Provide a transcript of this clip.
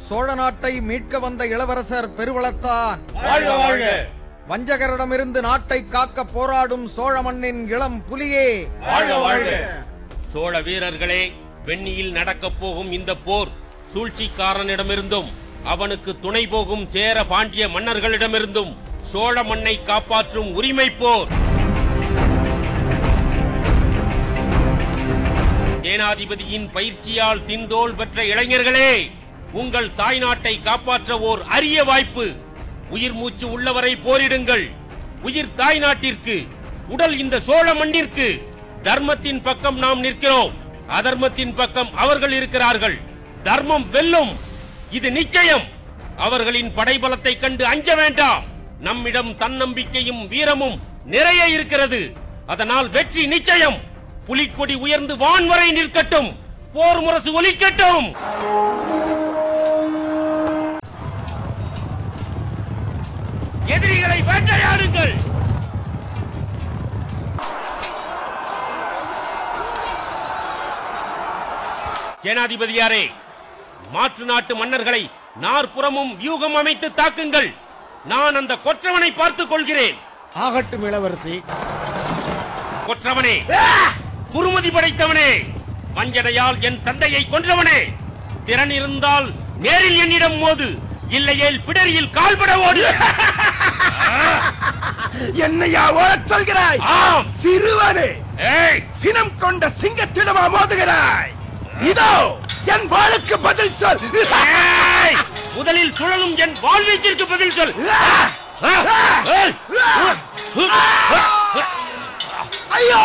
சோழ நாட்டை மீட்க வந்த இளவரசர் பெருவளத்தான் வாழ்க வாழ்க வஞ்சகரிடமிருந்து நாட்டை காக்க போராடும் சோழ மண்ணின் இளம் புலியே வாழ்க வாழ்க சோழ வீரர்களே வெண்ணியில் நடக்கப் போகும் இந்த போர் சூழ்ச்சிக்காரனிடமிருந்தும் அவனுக்கு துணை போகும் சேர பாண்டிய மன்னர்களிடமிருந்தும் சோழ மண்ணை காப்பாற்றும் உரிமை போர் சேனாதிபதியின் பயிற்சியால் தின்தோல் பெற்ற இளைஞர்களே உங்கள் தாய்நாட்டை காப்பாற்ற ஓர் அரிய வாய்ப்பு உயிர் மூச்சு உள்ளவரை போரிடுங்கள் உயிர் தாய்நாட்டிற்கு உடல் இந்த சோழ மண்ணிற்கு தர்மத்தின் பக்கம் நாம் நிற்கிறோம் அதர்மத்தின் பக்கம் அவர்கள் இருக்கிறார்கள் தர்மம் வெல்லும் இது நிச்சயம் அவர்களின் படைபலத்தை கண்டு அஞ்ச வேண்டாம் நம்மிடம் தன்னம்பிக்கையும் வீரமும் நிறைய இருக்கிறது அதனால் வெற்றி நிச்சயம் புலிக்கொடி உயர்ந்து வான் வரை நிற்கட்டும் போர் முரசு ஒலிக்கட்டும் எதிரிகளை வேட்டையாடுங்கள் சேனாதிபதியாரே மாற்று நாட்டு மன்னர்களை நாற்புறமும் வியூகம் அமைத்து தாக்குங்கள் நான் அந்த கொற்றவனை பார்த்துக் கொள்கிறேன் ஆகட்டும் இளவரசி கொற்றவனே குருமதி படைத்தவனே வஞ்சனையால் என் தந்தையை கொன்றவனே திறன் இருந்தால் நேரில் என்னிடம் மோது இல்லையேல் பிடரியில் கால்பட ஓடு என்னையா ஓடச் சொல்கிறாய் ஆம் சிறுவனே ஏய் சினம் கொண்ட சிங்கத்திடமா மோதுகிறாய் இதோ என் வாளுக்கு பதில் சொல் ஏய்! முதலில் சுழலும் என் வாழ்வீச்சிற்கு பதில் சொல் ஆ! ஆ! ஏய்! ஐயோ